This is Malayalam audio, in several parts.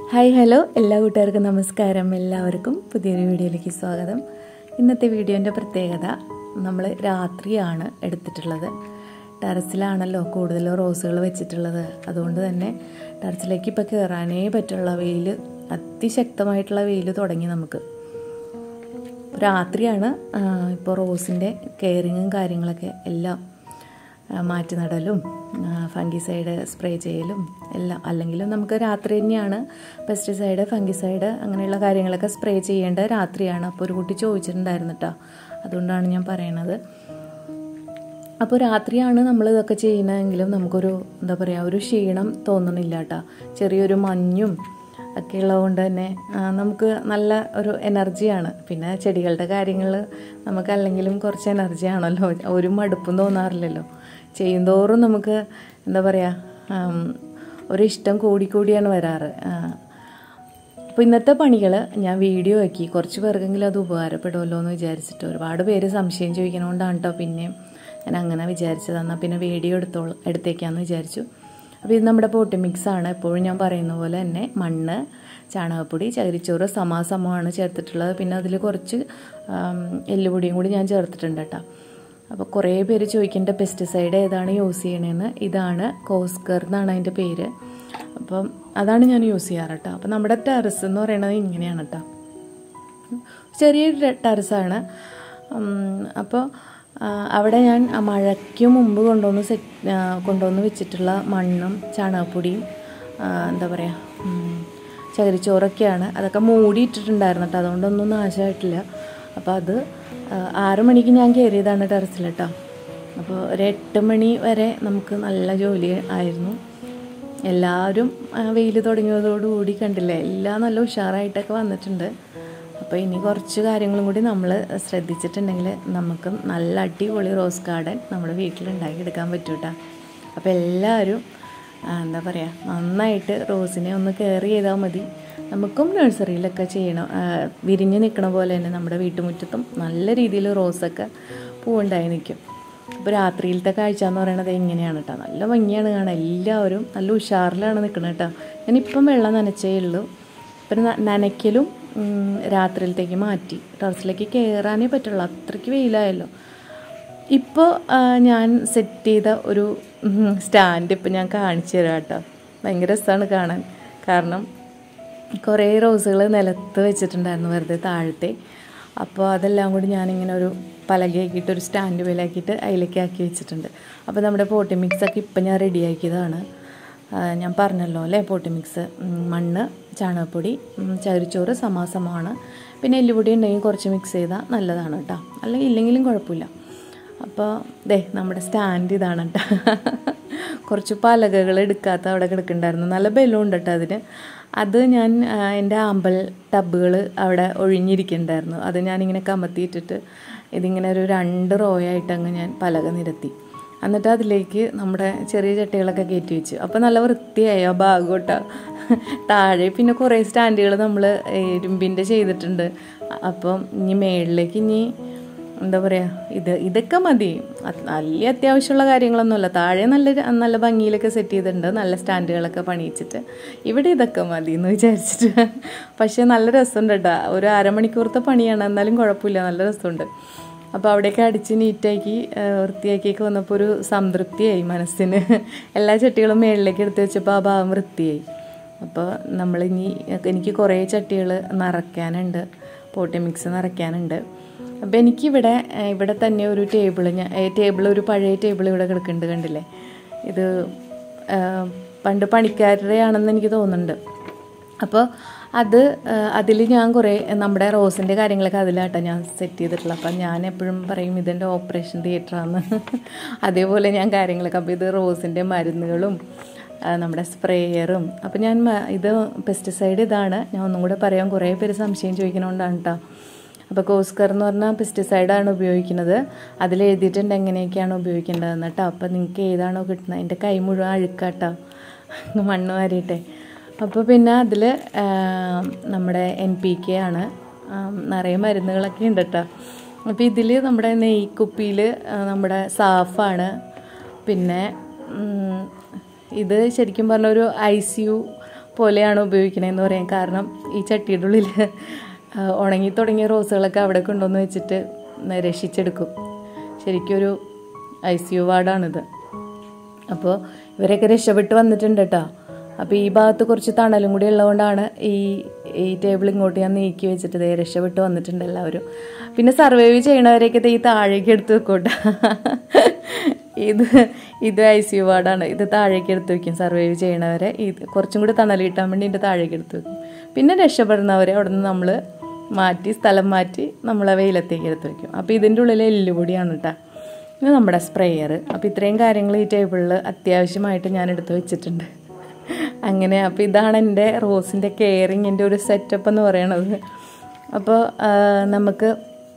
ഹായ് ഹലോ എല്ലാ കൂട്ടുകാർക്കും നമസ്കാരം എല്ലാവർക്കും പുതിയൊരു വീഡിയോയിലേക്ക് സ്വാഗതം ഇന്നത്തെ വീഡിയോൻ്റെ പ്രത്യേകത നമ്മൾ രാത്രിയാണ് എടുത്തിട്ടുള്ളത് ടെറസിലാണല്ലോ കൂടുതൽ റോസുകൾ വെച്ചിട്ടുള്ളത് അതുകൊണ്ട് തന്നെ ടെറസിലേക്ക് ഇപ്പോൾ കയറാനേ പറ്റുള്ള വെയിൽ അതിശക്തമായിട്ടുള്ള വെയിൽ തുടങ്ങി നമുക്ക് രാത്രിയാണ് ഇപ്പോൾ റോസിൻ്റെ കെയറിങ്ങും കാര്യങ്ങളൊക്കെ എല്ലാം മാറ്റി നടലും ഫംഗിസൈഡ് സ്പ്രേ ചെയ്യലും എല്ലാം അല്ലെങ്കിലും നമുക്ക് രാത്രി തന്നെയാണ് പെസ്റ്റിസൈഡ് ഫംഗിസൈഡ് അങ്ങനെയുള്ള കാര്യങ്ങളൊക്കെ സ്പ്രേ ചെയ്യേണ്ടത് രാത്രിയാണ് അപ്പോൾ ഒരു കുട്ടി ചോദിച്ചിട്ടുണ്ടായിരുന്നു കേട്ടോ അതുകൊണ്ടാണ് ഞാൻ പറയണത് അപ്പോൾ രാത്രിയാണ് നമ്മൾ ഇതൊക്കെ ചെയ്യുന്നതെങ്കിലും നമുക്കൊരു എന്താ പറയുക ഒരു ക്ഷീണം തോന്നണില്ല കേട്ടോ ചെറിയൊരു മഞ്ഞും ഒക്കെ ഉള്ളതുകൊണ്ട് തന്നെ നമുക്ക് നല്ല ഒരു എനർജിയാണ് പിന്നെ ചെടികളുടെ കാര്യങ്ങൾ നമുക്ക് അല്ലെങ്കിലും കുറച്ച് എനർജിയാണല്ലോ ഒരു മടുപ്പും തോന്നാറില്ലല്ലോ ചെയ്യുന്തോറും നമുക്ക് എന്താ പറയുക ഒരു ഇഷ്ടം കൂടിക്കൂടിയാണ് വരാറ് അപ്പോൾ ഇന്നത്തെ പണികൾ ഞാൻ വീഡിയോ ആക്കി കുറച്ച് പേർക്കെങ്കിലും അത് ഉപകാരപ്പെടുമല്ലോ എന്ന് വിചാരിച്ചിട്ട് ഒരുപാട് പേര് സംശയം ചോദിക്കണോണ്ടാണ് കേട്ടോ പിന്നെയും ഞാൻ അങ്ങനെ വിചാരിച്ചത് എന്നാൽ പിന്നെ വീഡിയോ എടുത്തോ എടുത്തേക്കാന്ന് വിചാരിച്ചു അപ്പോൾ ഇത് നമ്മുടെ പോട്ടി മിക്സ് ആണ് എപ്പോഴും ഞാൻ പറയുന്ന പോലെ തന്നെ മണ്ണ് ചാണകപ്പൊടി ചകിരിച്ചോറ് സമാസമമാണ് ചേർത്തിട്ടുള്ളത് പിന്നെ അതിൽ കുറച്ച് എല്ലുപൊടിയും കൂടി ഞാൻ ചേർത്തിട്ടുണ്ട് കേട്ടോ അപ്പോൾ കുറേ പേര് ചോദിക്കേണ്ട പെസ്റ്റിസൈഡ് ഏതാണ് യൂസ് ചെയ്യണതെന്ന് ഇതാണ് കോസ്കർ എന്നാണ് അതിൻ്റെ പേര് അപ്പം അതാണ് ഞാൻ യൂസ് ചെയ്യാറ് കേട്ടോ അപ്പം നമ്മുടെ ടെറസ് എന്ന് പറയുന്നത് ഇങ്ങനെയാണ് കേട്ടോ ചെറിയൊരു ടെറസാണ് അപ്പോൾ അവിടെ ഞാൻ മഴയ്ക്ക് മുമ്പ് കൊണ്ടുവന്ന് സെറ്റ് കൊണ്ടുവന്ന് വെച്ചിട്ടുള്ള മണ്ണും ചാണകപ്പൊടിയും എന്താ പറയുക ചകിരിച്ചോറൊക്കെയാണ് അതൊക്കെ മൂടിയിട്ടിട്ടുണ്ടായിരുന്നു കേട്ടോ അതുകൊണ്ടൊന്നും നാശമായിട്ടില്ല അപ്പോൾ അത് ആറു മണിക്ക് ഞാൻ കയറിയതാണ് ടെറസിൽ കേട്ടോ അപ്പോൾ ഒരു എട്ട് മണി വരെ നമുക്ക് നല്ല ജോലി ആയിരുന്നു എല്ലാവരും വെയിൽ തുടങ്ങിയതോടുകൂടി കണ്ടില്ലേ എല്ലാം നല്ല ഉഷാറായിട്ടൊക്കെ വന്നിട്ടുണ്ട് അപ്പോൾ ഇനി കുറച്ച് കാര്യങ്ങളും കൂടി നമ്മൾ ശ്രദ്ധിച്ചിട്ടുണ്ടെങ്കിൽ നമുക്ക് നല്ല അടിപൊളി റോസ് ഗാർഡൻ നമ്മുടെ വീട്ടിലുണ്ടാക്കി എടുക്കാൻ പറ്റും കേട്ടോ അപ്പോൾ എല്ലാവരും എന്താ പറയുക നന്നായിട്ട് റോസിനെ ഒന്ന് കെയർ ചെയ്താൽ മതി നമുക്കും നഴ്സറിയിലൊക്കെ ചെയ്യണം വിരിഞ്ഞ് നിൽക്കണ പോലെ തന്നെ നമ്മുടെ വീട്ടുമുറ്റത്തും നല്ല രീതിയിൽ റോസൊക്കെ പൂവുണ്ടായി നിൽക്കും അപ്പോൾ രാത്രിയിലത്തെ കാഴ്ച എന്ന് പറയുന്നത് എങ്ങനെയാണ് കേട്ടോ നല്ല ഭംഗിയാണ് കാണാൻ എല്ലാവരും നല്ല ഉഷാറിലാണ് നിൽക്കുന്നത് കേട്ടോ ഞാനിപ്പം വെള്ളം നനച്ചേ ഉള്ളൂ ഇപ്പം നനയ്ക്കലും രാത്രിയിലത്തേക്ക് മാറ്റി ടെറസിലേക്ക് കയറാനേ പറ്റുള്ളൂ അത്രയ്ക്ക് വെയിലായല്ലോ ഇപ്പോൾ ഞാൻ സെറ്റ് ചെയ്ത ഒരു സ്റ്റാൻഡ് ഇപ്പം ഞാൻ കാണിച്ചു തരാം കേട്ടോ ഭയങ്കര രസമാണ് കാണാൻ കാരണം കുറേ റോസുകൾ നിലത്ത് വെച്ചിട്ടുണ്ടായിരുന്നു വെറുതെ താഴത്തെ അപ്പോൾ അതെല്ലാം കൂടി ഞാനിങ്ങനെ ഒരു പലകയാക്കിയിട്ട് ഒരു സ്റ്റാൻഡ് മേലാക്കിയിട്ട് അതിലേക്ക് ആക്കി വെച്ചിട്ടുണ്ട് അപ്പോൾ നമ്മുടെ പോട്ടി മിക്സൊക്കെ ഇപ്പം ഞാൻ റെഡിയാക്കിയതാണ് ഞാൻ പറഞ്ഞല്ലോ അല്ലേ പോട്ടി മിക്സ് മണ്ണ് ചാണകപ്പൊടി ചകിരിച്ചോറ് സമാസമാണ് പിന്നെ എല്ലുപൊടി ഉണ്ടെങ്കിൽ കുറച്ച് മിക്സ് ചെയ്താൽ നല്ലതാണ് കേട്ടോ അല്ലെങ്കിൽ ഇല്ലെങ്കിലും കുഴപ്പമില്ല അപ്പോൾ ദേ നമ്മുടെ സ്റ്റാൻഡ് ഇതാണ് കേട്ടോ കുറച്ച് പലകകൾ എടുക്കാത്ത അവിടെ കിടക്കുന്നുണ്ടായിരുന്നു നല്ല ബലമുണ്ട് കേട്ടോ അതിന് അത് ഞാൻ എൻ്റെ ആമ്പൽ ടബുകൾ അവിടെ ഒഴിഞ്ഞിരിക്കുന്നുണ്ടായിരുന്നു അത് ഞാനിങ്ങനെ കമത്തിയിട്ടിട്ട് ഇതിങ്ങനെ ഒരു രണ്ട് റോ ആയിട്ട് അങ്ങ് ഞാൻ പലക നിരത്തി എന്നിട്ട് അതിലേക്ക് നമ്മുടെ ചെറിയ ചട്ടികളൊക്കെ കയറ്റി വെച്ചു അപ്പോൾ നല്ല വൃത്തിയായി ആ ഭാഗം കേട്ടോ താഴെ പിന്നെ കുറേ സ്റ്റാൻഡുകൾ നമ്മൾ ഇരുമ്പിൻ്റെ ചെയ്തിട്ടുണ്ട് അപ്പം ഇനി മേളിലേക്ക് ഇനി എന്താ പറയുക ഇത് ഇതൊക്കെ മതി വലിയ അത്യാവശ്യമുള്ള കാര്യങ്ങളൊന്നുമല്ല താഴെ നല്ല നല്ല ഭംഗിയിലൊക്കെ സെറ്റ് ചെയ്തിട്ടുണ്ട് നല്ല സ്റ്റാൻഡുകളൊക്കെ പണിയിച്ചിട്ട് ഇവിടെ ഇതൊക്കെ മതി എന്ന് വിചാരിച്ചിട്ട് പക്ഷേ നല്ല രസമുണ്ട് കേട്ടോ ഒരു അരമണിക്കൂറത്തെ പണിയാണ് എന്നാലും കുഴപ്പമില്ല നല്ല രസമുണ്ട് അപ്പോൾ അവിടെയൊക്കെ അടിച്ച് നീറ്റാക്കി വൃത്തിയാക്കിയൊക്കെ വന്നപ്പോൾ ഒരു സംതൃപ്തിയായി മനസ്സിന് എല്ലാ ചട്ടികളും മേളിലേക്ക് എടുത്ത് വെച്ചപ്പോൾ ആ ഭാഗം വൃത്തിയായി അപ്പോൾ നമ്മളിനി എനിക്ക് കുറേ ചട്ടികൾ നിറയ്ക്കാനുണ്ട് പോട്ടി മിക്സ് നിറയ്ക്കാനുണ്ട് അപ്പോൾ എനിക്കിവിടെ ഇവിടെ തന്നെ ഒരു ടേബിൾ ഞാൻ ടേബിൾ ഒരു പഴയ ടേബിൾ ഇവിടെ കിടക്കുന്നുണ്ട് കണ്ടില്ലേ ഇത് പണ്ട് പണിക്കാരുടെ ആണെന്ന് എനിക്ക് തോന്നുന്നുണ്ട് അപ്പോൾ അത് അതിൽ ഞാൻ കുറേ നമ്മുടെ റോസിൻ്റെ കാര്യങ്ങളൊക്കെ അതിലാട്ടോ ഞാൻ സെറ്റ് ചെയ്തിട്ടുള്ളത് അപ്പം ഞാൻ എപ്പോഴും പറയും ഇതെൻ്റെ ഓപ്പറേഷൻ തിയേറ്ററാണ് അതേപോലെ ഞാൻ കാര്യങ്ങളൊക്കെ അപ്പോൾ ഇത് റോസിൻ്റെ മരുന്നുകളും നമ്മുടെ സ്പ്രേയറും അപ്പോൾ ഞാൻ ഇത് പെസ്റ്റിസൈഡ് ഇതാണ് ഞാൻ ഒന്നും കൂടെ പറയാം കുറേ പേര് സംശയം ചോദിക്കണോണ്ടാണ് കേട്ടോ അപ്പോൾ കോസ്കർ എന്ന് പറഞ്ഞാൽ പെസ്റ്റിസൈഡാണ് ഉപയോഗിക്കുന്നത് അതിൽ എഴുതിയിട്ടുണ്ട് എങ്ങനെയൊക്കെയാണ് ഉപയോഗിക്കേണ്ടതെന്ന് കേട്ടോ അപ്പോൾ നിങ്ങൾക്ക് ഏതാണോ കിട്ടുന്നത് എൻ്റെ കൈ മുഴുവൻ അഴുക്കാട്ടോ മണ്ണ് വാരിയിട്ടെ അപ്പോൾ പിന്നെ അതിൽ നമ്മുടെ എൻ പി കെ ആണ് നിറയെ മരുന്നുകളൊക്കെ ഉണ്ട് കേട്ടോ അപ്പോൾ ഇതിൽ നമ്മുടെ നെയ്ക്കുപ്പിയിൽ നമ്മുടെ സാഫാണ് പിന്നെ ഇത് ശരിക്കും പറഞ്ഞ ഒരു ഐ സി യു പോലെയാണ് ഉപയോഗിക്കണതെന്ന് പറയാം കാരണം ഈ ചട്ടിയുടെ ഉള്ളിൽ ആ, ഉണങ്ങി തുടങ്ങിയ റോസുകളൊക്കെ അവിടെ കൊണ്ടുവന്ന് വെച്ചിട്ട് രക്ഷിച്ചെടുക്കും ശരിക്കും ഒരു ഐ സി യു വാർഡാണിത് അപ്പോൾ ഇവരൊക്കെ രക്ഷപ്പെട്ട് വന്നിട്ടുണ്ട് കേട്ടോ അപ്പോൾ ഈ ഭാഗത്ത് കുറച്ച് തണലും കൂടി ഉള്ളതുകൊണ്ടാണ് ഈ ഈ ടേബിൾ ഇങ്ങോട്ട് ഞാൻ നീക്കി വെച്ചിട്ട് ദേ രക്ഷപ്പെട്ട് വന്നിട്ടുണ്ട് എല്ലാവരും പിന്നെ സർവൈവ് ചെയ്യണവരെയൊക്കെ ദേ ഈ താഴേക്ക് എടുത്ത് വെക്കോട്ടെ ഇത് ഇത് ഐ സി യു വാർഡാണ് ഇത് താഴേക്ക് എടുത്ത് വെക്കും സർവൈവ് ചെയ്യണവരെ ഇത് കുറച്ചും കൂടി തണൽ കിട്ടാൻ വേണ്ടി ഇതിൻ്റെ താഴേക്ക് എടുത്ത് വെക്കും പിന്നെ രക്ഷപ്പെടുന്നവരെ അവിടെ നിന്ന് നമ്മൾ മാറ്റി സ്ഥലം മാറ്റി നമ്മളെ വെയിലത്തേക്ക് എടുത്ത് വെക്കും അപ്പോൾ ഇതിൻ്റെ ഉള്ളിൽ എല്ലുപൊടിയാണ് കേട്ടോ ഇത് നമ്മുടെ സ്പ്രേയർ അപ്പോൾ ഇത്രയും കാര്യങ്ങൾ ഈ ടേബിളിൽ അത്യാവശ്യമായിട്ട് ഞാൻ എടുത്ത് വെച്ചിട്ടുണ്ട് അങ്ങനെ അപ്പോൾ ഇതാണ് എൻ്റെ റോസിൻ്റെ കെയറിങ്ങിൻ്റെ ഒരു സെറ്റപ്പ് എന്ന് പറയണത് അപ്പോൾ ആ, നമുക്ക്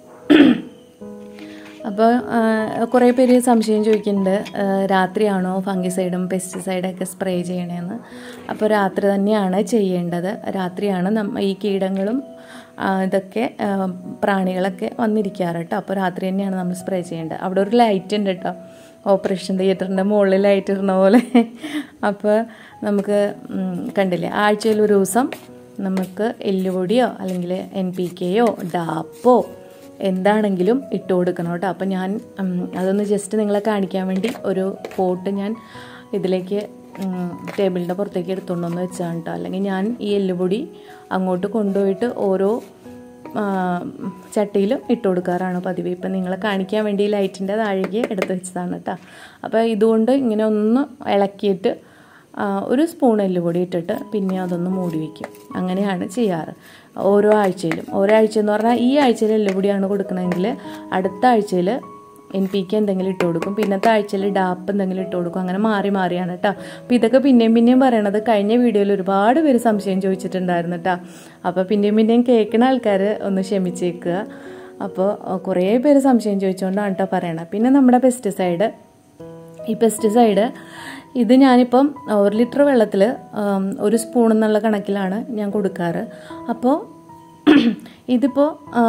അപ്പോൾ കുറേ പേര് സംശയം ചോദിക്കുന്നുണ്ട് ആ, രാത്രിയാണോ ഫംഗിസൈഡും പെസ്റ്റിസൈഡൊക്കെ സ്പ്രേ ചെയ്യണേന്ന് അപ്പോൾ രാത്രി തന്നെയാണ് ചെയ്യേണ്ടത് രാത്രിയാണ് നമ്മ ഈ കീടങ്ങളും ആ, ഇതൊക്കെ ആ, പ്രാണികളൊക്കെ വന്നിരിക്കാറ് കേട്ടോ അപ്പോൾ രാത്രി തന്നെയാണ് നമ്മൾ സ്പ്രേ ചെയ്യേണ്ടത് അവിടെ ഒരു ലൈറ്റ് ഉണ്ട് കേട്ടോ ഓപ്പറേഷൻ തിയേറ്ററിൻ്റെ മുകളിൽ ലൈറ്റ് ഇടുന്ന പോലെ അപ്പോൾ നമുക്ക് ഉം, കണ്ടില്ലേ ആഴ്ചയിൽ ഒരു ദിവസം നമുക്ക് എല്ലുപൊടിയോ അല്ലെങ്കിൽ എൻ പി കെയോ ഡാപ്പോ എന്താണെങ്കിലും ഇട്ട് കൊടുക്കണം കേട്ടോ അപ്പം ഞാൻ ഉം, അതൊന്ന് ജസ്റ്റ് നിങ്ങളെ കാണിക്കാൻ വേണ്ടി ഒരു പോട്ട് ഞാൻ ഇതിലേക്ക് ഉം, ടേബിളിൻ്റെ പുറത്തേക്ക് എടുത്തുകൊണ്ടൊന്ന് വെച്ചാണ് കേട്ടോ അല്ലെങ്കിൽ ഞാൻ ഈ എല്ലുപൊടി അങ്ങോട്ട് കൊണ്ടുപോയിട്ട് ഓരോ ആ, ചട്ടിയിലും ഇട്ട് കൊടുക്കാറാണ് പതിവ് ഇപ്പം നിങ്ങളെ കാണിക്കാൻ വേണ്ടി ഈ ലൈറ്റിൻ്റെ താഴേക്ക് എടുത്ത് വെച്ചതാണ് കേട്ടോ അപ്പോൾ ഇതുകൊണ്ട് ഇങ്ങനെ ഒന്ന് ഇളക്കിയിട്ട് ആ, ഒരു സ്പൂൺ എല്ലുപൊടി ഇട്ടിട്ട് പിന്നെ അതൊന്ന് മൂടി വയ്ക്കും അങ്ങനെയാണ് ചെയ്യാറ് ഓരോ ആഴ്ചയിലും ഓരോ ആഴ്ച എന്ന് പറഞ്ഞാൽ ഈ ആഴ്ചയിൽ എല്ലുപൊടിയാണ് കൊടുക്കണമെങ്കിൽ അടുത്ത ആഴ്ചയിൽ എൻ പി കെ എന്തെങ്കിലും ഇട്ട് കൊടുക്കും പിന്നത്തെ ആഴ്ചയിൽ ഡാപ്പ് എന്തെങ്കിലും ഇട്ട് കൊടുക്കും അങ്ങനെ മാറി മാറിയാണ് കേട്ടോ അപ്പോൾ ഇതൊക്കെ പിന്നെയും പിന്നെയും പറയണത് കഴിഞ്ഞ വീഡിയോയിൽ ഒരുപാട് പേര് സംശയം ചോദിച്ചിട്ടുണ്ടായിരുന്നു കേട്ടോ അപ്പോൾ പിന്നെയും പിന്നെയും കേൾക്കുന്ന ആൾക്കാർ ഒന്ന് ക്ഷമിച്ചേക്കുക അപ്പോൾ കുറേ പേര് സംശയം ചോദിച്ചുകൊണ്ടാണ് കേട്ടോ പറയണത് പിന്നെ നമ്മുടെ പെസ്റ്റിസൈഡ് ഈ പെസ്റ്റിസൈഡ് ഇത് ഞാനിപ്പം ഒരു ലിറ്റർ വെള്ളത്തിൽ ഒരു സ്പൂൺ എന്നുള്ള കണക്കിലാണ് ഞാൻ കൊടുക്കാറ് അപ്പോൾ ഇതിപ്പോൾ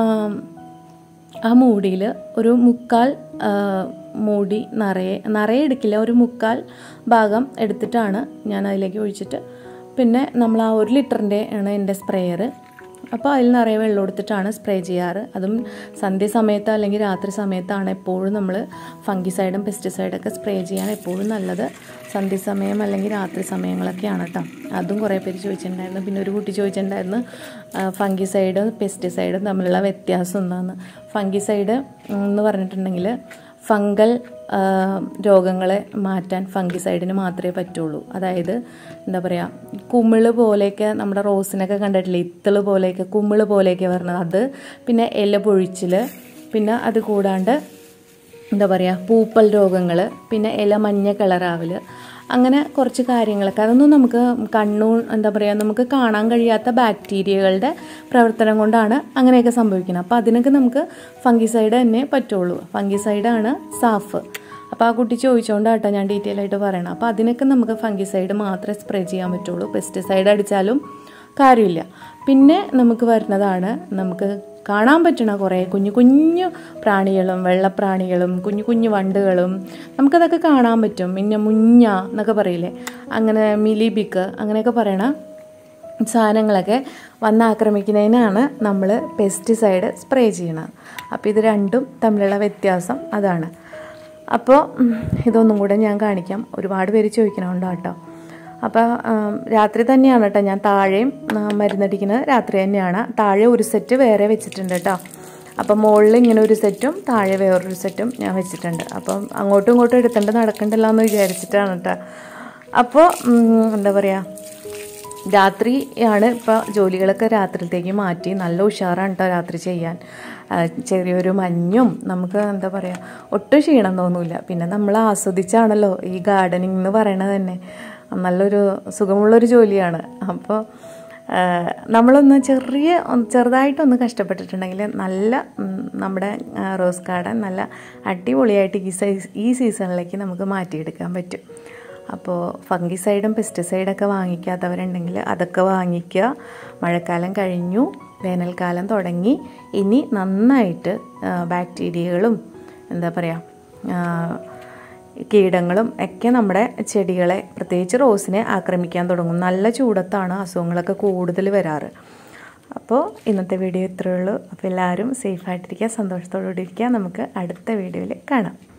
ആ മൂടിയിൽ ഒരു മുക്കാൽ ആ, മൂടി നിറയെ നിറയെ എടുക്കില്ല ഒരു മുക്കാൽ ഭാഗം എടുത്തിട്ടാണ് ഞാൻ അതിലേക്ക് ഒഴിച്ചിട്ട് പിന്നെ നമ്മൾ ആ ഒരു ലിറ്ററിൻ്റെ ആണ് എൻ്റെ സ്പ്രേയർ അപ്പോൾ അതിൽ നിറയെ വെള്ളം എടുത്തിട്ടാണ് സ്പ്രേ ചെയ്യാറ് അതും സന്ധ്യ സമയത്ത് അല്ലെങ്കിൽ രാത്രി സമയത്താണ് എപ്പോഴും നമ്മൾ ഫംഗിസൈഡും പെസ്റ്റിസൈഡൊക്കെ സ്പ്രേ ചെയ്യാൻ എപ്പോഴും നല്ലത് സന്ധ്യ സമയം അല്ലെങ്കിൽ രാത്രി സമയങ്ങളൊക്കെയാണ് കേട്ടോ അതും കുറേ പേര് ചോദിച്ചിട്ടുണ്ടായിരുന്നു പിന്നെ ഒരു കുട്ടി ചോദിച്ചിട്ടുണ്ടായിരുന്നു ഫംഗിസൈഡും പെസ്റ്റിസൈഡും തമ്മിലുള്ള വ്യത്യാസം എന്താണെന്ന് ഫംഗിസൈഡ് എന്ന് പറഞ്ഞിട്ടുണ്ടെങ്കിൽ ഫംഗൽ ആ, രോഗങ്ങളെ മാറ്റാൻ ഫംഗിസൈഡിന് മാത്രമേ പറ്റുള്ളൂ അതായത് എന്താ പറയുക കുമിള് പോലെയൊക്കെ നമ്മുടെ റോസിനൊക്കെ കണ്ടിട്ടില്ലേ ഇത്തിള് പോലെയൊക്കെ കുമിള് പോലെയൊക്കെ വരുന്നത് അത് പിന്നെ ഇല പൊഴിച്ചിൽ പിന്നെ അത് കൂടാണ്ട് എന്താ പറയുക പൂപ്പൽ രോഗങ്ങൾ പിന്നെ ഇല മഞ്ഞ കളറാവൽ അങ്ങനെ കുറച്ച് കാര്യങ്ങളൊക്കെ അതൊന്നും നമുക്ക് കണ്ണു എന്താ പറയുക നമുക്ക് കാണാൻ കഴിയാത്ത ബാക്ടീരിയകളുടെ പ്രവർത്തനം കൊണ്ടാണ് അങ്ങനെയൊക്കെ സംഭവിക്കുന്നത് അപ്പോൾ അതിനൊക്കെ നമുക്ക് ഫംഗിസൈഡ് തന്നെ പറ്റുള്ളൂ ഫംഗിസൈഡാണ് സാഫ് അപ്പോൾ ആ കുട്ടി ചോദിച്ചുകൊണ്ടാട്ടോ ഞാൻ ഡീറ്റെയിൽ ആയിട്ട് പറയണം അപ്പോൾ അതിനൊക്കെ നമുക്ക് ഫംഗിസൈഡ് മാത്രമേ സ്പ്രേ ചെയ്യാൻ പറ്റുള്ളൂ പെസ്റ്റിസൈഡ് അടിച്ചാലും കാര്യമില്ല പിന്നെ നമുക്ക് വരുന്നതാണ് നമുക്ക് കാണാൻ പറ്റണ കുറേ കുഞ്ഞു കുഞ്ഞു പ്രാണികളും വെള്ളപ്രാണികളും കുഞ്ഞു കുഞ്ഞു വണ്ടുകളും നമുക്കതൊക്കെ കാണാൻ പറ്റും പിന്നെ മുഞ്ഞ എന്നൊക്കെ പറയില്ലേ അങ്ങനെ മിലിബിക്ക് അങ്ങനെയൊക്കെ പറയണ സാധനങ്ങളൊക്കെ വന്ന് ആക്രമിക്കുന്നതിനാണ് നമ്മൾ പെസ്റ്റിസൈഡ് സ്പ്രേ ചെയ്യണത് അപ്പോൾ ഇത് രണ്ടും തമ്മിലുള്ള വ്യത്യാസം അതാണ് അപ്പോൾ ഉം, ഇതൊന്നും കൂടെ ഞാൻ കാണിക്കാം ഒരുപാട് പേര് ചോദിക്കണമുണ്ട് കേട്ടോ അപ്പോൾ ആം, രാത്രി തന്നെയാണ് കേട്ടോ ഞാൻ താഴെയും ആ, മരുന്നടിക്കുന്നത് രാത്രി തന്നെയാണ് താഴെ ഒരു സെറ്റ് വേറെ വെച്ചിട്ടുണ്ട് കേട്ടോ അപ്പം മുകളിൽ ഇങ്ങനെ ഒരു സെറ്റും താഴെ വേറൊരു സെറ്റും ഞാൻ വെച്ചിട്ടുണ്ട് അപ്പം അങ്ങോട്ടും ഇങ്ങോട്ടും എടുത്തേണ്ട നടക്കണ്ടല്ലോ എന്ന് വിചാരിച്ചിട്ടാണ് കേട്ടോ അപ്പോൾ ഉം, എന്താ പറയുക രാത്രിയാണ് ഇപ്പോൾ ജോലികളൊക്കെ രാത്രിയിലത്തേക്ക് മാറ്റി നല്ല ഉഷാറാണ് കേട്ടോ രാത്രി ചെയ്യാൻ ആ, ചെറിയൊരു മഞ്ഞും നമുക്ക് എന്താ പറയുക ഒട്ടും ക്ഷീണം തോന്നില്ല പിന്നെ നമ്മൾ ആസ്വദിച്ചാണല്ലോ ഈ ഗാർഡനിങ് എന്ന് പറയണത് തന്നെ നല്ലൊരു സുഖമുള്ളൊരു ജോലിയാണ് അപ്പോൾ ആ, നമ്മളൊന്ന് ചെറിയ ഒന്ന് ചെറുതായിട്ടൊന്ന് കഷ്ടപ്പെട്ടിട്ടുണ്ടെങ്കിൽ നല്ല ഉം, നമ്മുടെ ആ, റോസ് ഗാർഡൻ നല്ല അടിപൊളിയായിട്ട് ഈ സൈസ് ഈ സീസണിലേക്ക് നമുക്ക് മാറ്റിയെടുക്കാൻ പറ്റും അപ്പോൾ ഫംഗിസൈഡും പെസ്റ്റിസൈഡൊക്കെ വാങ്ങിക്കാത്തവരുണ്ടെങ്കിൽ അതൊക്കെ വാങ്ങിക്കുക മഴക്കാലം കഴിഞ്ഞു വേനൽക്കാലം തുടങ്ങി ഇനി നന്നായിട്ട് ആ, ബാക്ടീരിയകളും എന്താ പറയുക കീടങ്ങളും ഒക്കെ നമ്മുടെ ചെടികളെ പ്രത്യേകിച്ച് റോസിനെ ആക്രമിക്കാൻ തുടങ്ങും നല്ല ചൂടത്താണ് അസുഖങ്ങളൊക്കെ കൂടുതൽ വരാറ് അപ്പോൾ ഇന്നത്തെ വീഡിയോ ഇത്രയേ ഉള്ളൂ അപ്പോൾ എല്ലാവരും സേഫായിട്ടിരിക്കുക സന്തോഷത്തോടുകൂടി ഇരിക്കുക നമുക്ക് അടുത്ത വീഡിയോയിൽ കാണാം